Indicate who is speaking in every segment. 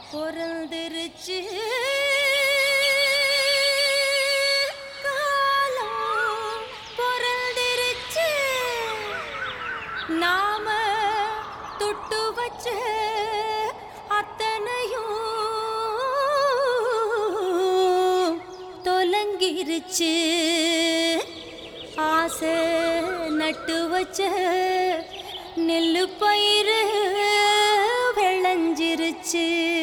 Speaker 1: பொறந்துருச்சு காலம் பொறந்துருச்சு நாம தொட்டு வச்ச அத்தனையும் தொலங்கிருச்சு ஆசை நட்டு வச்ச நெல்லு பயிறு விளைஞ்சிருச்சு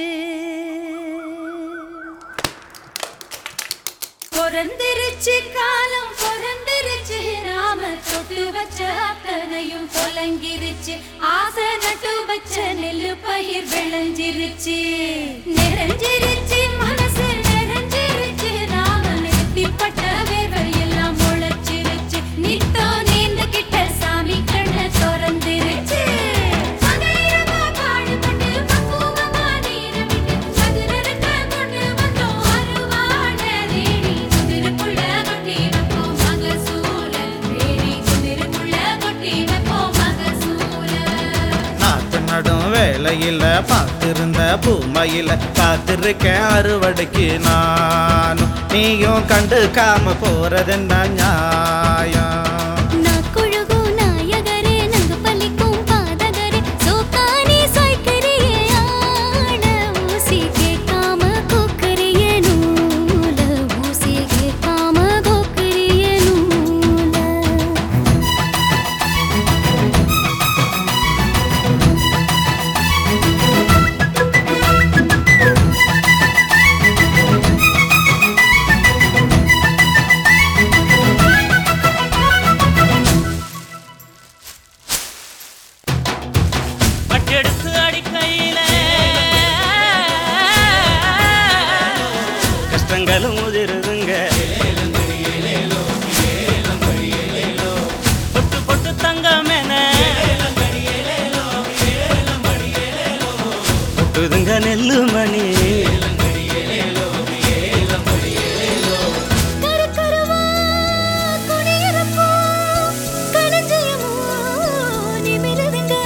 Speaker 1: பொறந்திருச்சு காலம் பொறந்திருச்சு நாம தொட்டு வச்ச அத்தனையும் தொலங்கிருச்சு ஆசை நட்டு வச்ச நெல்லு பயிர் விளைஞ்சிருச்சு நிறைஞ்சிருச்சு மனசு நிறைஞ்சிருச்சு நாம நிறுத்திப்பட்ட வேர்வை எல்லாம் முளைச்சிருச்சு நித்தோ நீந்துகிட்ட சாமி கண்ண திறந்திருச்சு மகைரமா பாடுபட்டு பக்குவமா நீரை விட்டு சதுரருக்க கொண்டு வந்தோம் அருவான தேடி சுதிருக்குள்ள கொட்டி வைப்போம் மகசூல தேடி சுதிருக்குள்ள கொட்டி வைப்போம் மகசூல
Speaker 2: நாத்து நடும் வேலையில பார்த்திருந்த பூமையில காத்திருக்கேன் அறுவடைக்கு நானும் நீயும் கண்டுக்காம போறதென்ன நியாயம்
Speaker 1: நாக்குழுகும் நாயகரே நங்கு பலிக்கும் பாதகரே சோக்கானே சாய்க்கரியே ஆட ஊசி கேட்காம கோக்கரியே நூல ஊசி கேட்காம கோக்கரியே நூல
Speaker 3: பட்டெடுத்து அடிக்கையில கஷ்டங்களும் உதிருதுங்க பொட்டு பொட்டு தங்கம் என பொட்டுதுங்க நெல்லு மணி
Speaker 1: கருக்கருவா குடியிருப்போ களஞ்சியமோ நிமிருதுங்க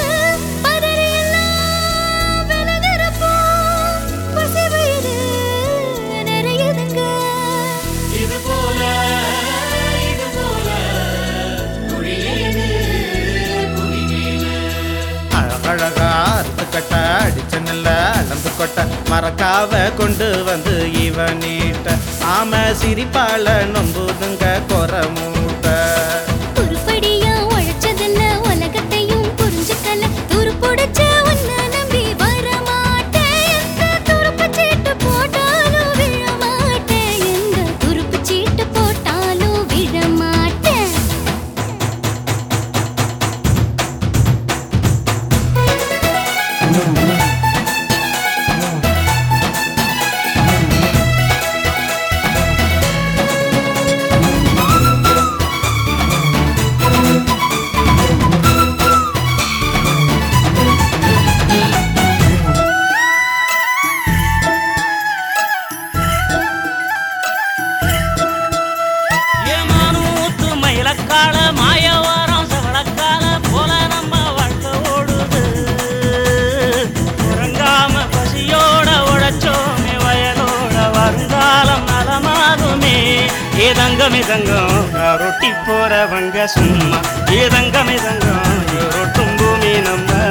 Speaker 1: பதறியெல்லாம் விலகிறப்போ பசி வயிறு நிறையுதுங்க
Speaker 3: இது போல இது போல
Speaker 2: அழகழகா அறுத்து கட்ட அடிச்ச நெல்ல அளந்து கொட்ட மறக்காவ கொண்டு வந்து இவ நீட்ட ஆம சிரிப்பால நொம்புதுங்க கொர மூட்ட
Speaker 1: உருப்படியா உழைச்சதில்ல உலகத்தையும் புரிஞ்சுக்கல துருப்புடிச்ச உன்னை நம்பி வரமாட்டேன் எந்த துருப்பு சீட்டு போட்டாலும் விழமாட்டேன் எந்த துருப்பு சீட்டு போட்டாலும் விழமாட்டேன்
Speaker 3: ஏமானூத்து மயிலக்கால மாயவாரம் சவளக்கால போல நம்ம வாழ்க்கை ஓடுது உறங்காம பசியோட உழைச்சோமே வயலோட வருங்காலம் நலமாகுமே ஏதங்கம் இதங்கம் ரொட்டி போறவங்க சும்மா ஏதங்கம் இதங்கம் ரொட்டும் பூமி நம்ம